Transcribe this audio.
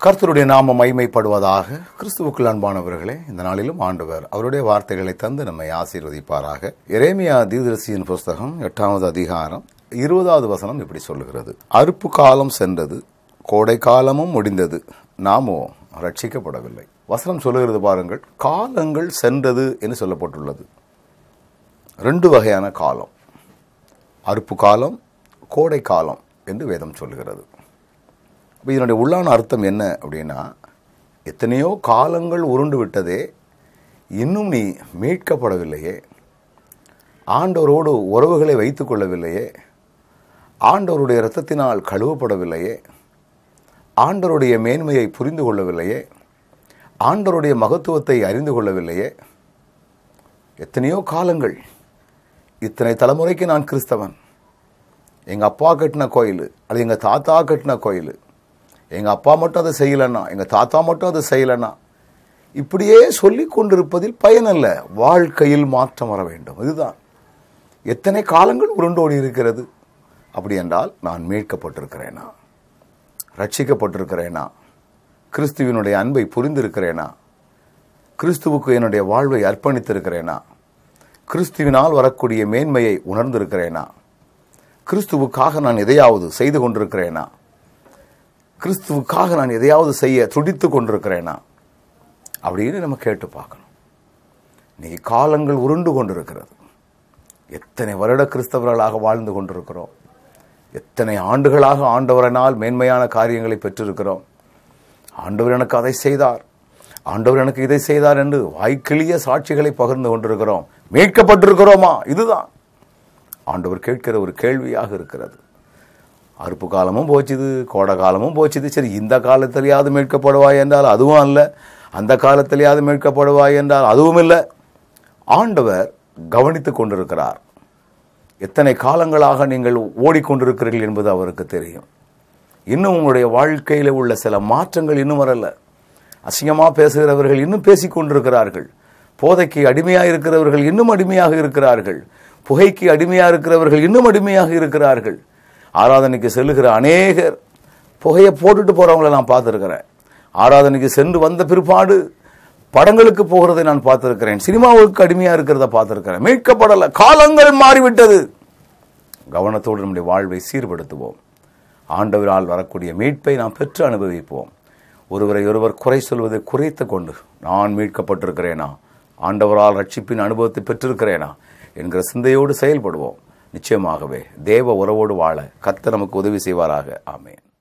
கர்த்தருடைய நாம மைமைப்படுவதாக கிறிஸ்துவுக்குள் அன்பானவர்களே இந்த நாளிலும் ஆண்டவர் அவருடைய வார்த்தைகளை தந்து நம்மை ஆசீர்வதிப்பாராக எரேமியா தீர்தரிசியின் புஸ்தகம் எட்டாவது அதிகாரம் இருபதாவது வசனம் இப்படி சொல்லுகிறது அறுப்பு காலம் சென்றது கோடை காலமும் முடிந்தது நாமோ ரட்சிக்கப்படவில்லை வசனம் சொல்லுகிறது பாருங்கள் காலங்கள் சென்றது என்று சொல்லப்பட்டுள்ளது ரெண்டு வகையான காலம் அறுப்பு காலம் கோடை காலம் என்று வேதம் சொல்லுகிறது இப்போ இதனுடைய உள்ளான அர்த்தம் என்ன அப்படின்னா எத்தனையோ காலங்கள் உருண்டு விட்டதே இன்னும் நீ மீட்கப்படவில்லையே ஆண்டவரோடு உறவுகளை வைத்துக் கொள்ளவில்லையே ஆண்டவருடைய இரத்தத்தினால் கழுவப்படவில்லையே ஆண்டவருடைய மேன்மையை புரிந்து கொள்ளவில்லையே ஆண்டவருடைய மகத்துவத்தை அறிந்து கொள்ளவில்லையே எத்தனையோ காலங்கள் இத்தனை தலைமுறைக்கு நான் கிறிஸ்தவன் எங்கள் அப்பா கட்டின கோயில் அது எங்கள் தாத்தா கட்டின கோயில் எங்கள் அப்பா மட்டும் அதை செய்யலைன்னா எங்கள் தாத்தா மட்டும் அதை செய்யலைன்னா இப்படியே சொல்லி கொண்டிருப்பதில் பயனல்ல வாழ்க்கையில் மாற்றம் வர வேண்டும் இதுதான் எத்தனை காலங்கள் உருண்டோடி இருக்கிறது அப்படி என்றால் நான் மீட்கப்பட்டிருக்கிறேனா ரட்சிக்கப்பட்டிருக்கிறேனா கிறிஸ்துவினுடைய அன்பை புரிந்திருக்கிறேனா கிறிஸ்துவுக்கு என்னுடைய வாழ்வை அர்ப்பணித்திருக்கிறேனா கிறிஸ்துவினால் வரக்கூடிய மேன்மையை உணர்ந்திருக்கிறேனா கிறிஸ்துவுக்காக நான் எதையாவது செய்து கொண்டிருக்கிறேனா கிறிஸ்துவுக்காக நான் எதையாவது செய்ய துடித்து கொண்டிருக்கிறேனா அப்படின்னு நம்ம கேட்டு பார்க்கணும் இன்னைக்கு காலங்கள் உருண்டு கொண்டிருக்கிறது எத்தனை வருட கிறிஸ்தவர்களாக வாழ்ந்து கொண்டிருக்கிறோம் எத்தனை ஆண்டுகளாக ஆண்டவரனால் மேன்மையான காரியங்களை பெற்றிருக்கிறோம் ஆண்டவர் எனக்கு அதை செய்தார் ஆண்டவர் எனக்கு இதை செய்தார் என்று வாய்க்கிளிய சாட்சிகளை பகிர்ந்து கொண்டிருக்கிறோம் மீட்கப்பட்டிருக்கிறோமா இதுதான் ஆண்டவர் கேட்கிற ஒரு கேள்வியாக இருக்கிறது அறுப்பு காலமும் போச்சுது கோடை காலமும் போச்சுது சரி இந்த காலத்திலேயாவது மீட்கப்படுவாய் என்றால் அதுவும் அல்ல அந்த காலத்திலேயாவது மீட்கப்படுவாய் என்றால் அதுவும் இல்லை ஆண்டவர் கவனித்துக் கொண்டிருக்கிறார் எத்தனை காலங்களாக நீங்கள் ஓடிக்கொண்டிருக்கிறீர்கள் என்பது அவருக்கு தெரியும் இன்னும் உங்களுடைய வாழ்க்கையில் உள்ள சில மாற்றங்கள் இன்னும் வரல அசிங்கமாக பேசுகிறவர்கள் இன்னும் பேசிக் கொண்டிருக்கிறார்கள் போதைக்கு அடிமையாக இருக்கிறவர்கள் இன்னும் அடிமையாக இருக்கிறார்கள் புகைக்கு அடிமையாக இருக்கிறவர்கள் இன்னும் அடிமையாக இருக்கிறார்கள் ஆராதனைக்கு செல்லுகிற அநேகர் புகையை போட்டுட்டு போறவங்கள நான் பார்த்துருக்கிறேன் ஆராதனைக்கு சென்று வந்த பிற்பாடு படங்களுக்கு போகிறதை நான் பார்த்திருக்கிறேன் சினிமாவுக்கு அடிமையாக இருக்கிறத பார்த்திருக்கிறேன் மீட்கப்படலை காலங்கள் மாறிவிட்டது கவனத்தோடு நம்முடைய வாழ்வை சீர்படுத்துவோம் ஆண்டவரால் வரக்கூடிய மீட்பை நாம் பெற்று அனுபவிப்போம் ஒருவரை ஒருவர் குறை சொல்வதை குறைத்து கொண்டு நான் மீட்கப்பட்டிருக்கிறேனா ஆண்டவரால் ரட்சிப்பின் அனுபவத்தை பெற்றிருக்கிறேனா என்கிற சிந்தையோடு செயல்படுவோம் நிச்சயமாகவே தேவ உறவோடு வாழ கத்த நமக்கு உதவி செய்வாராக ஆமேன்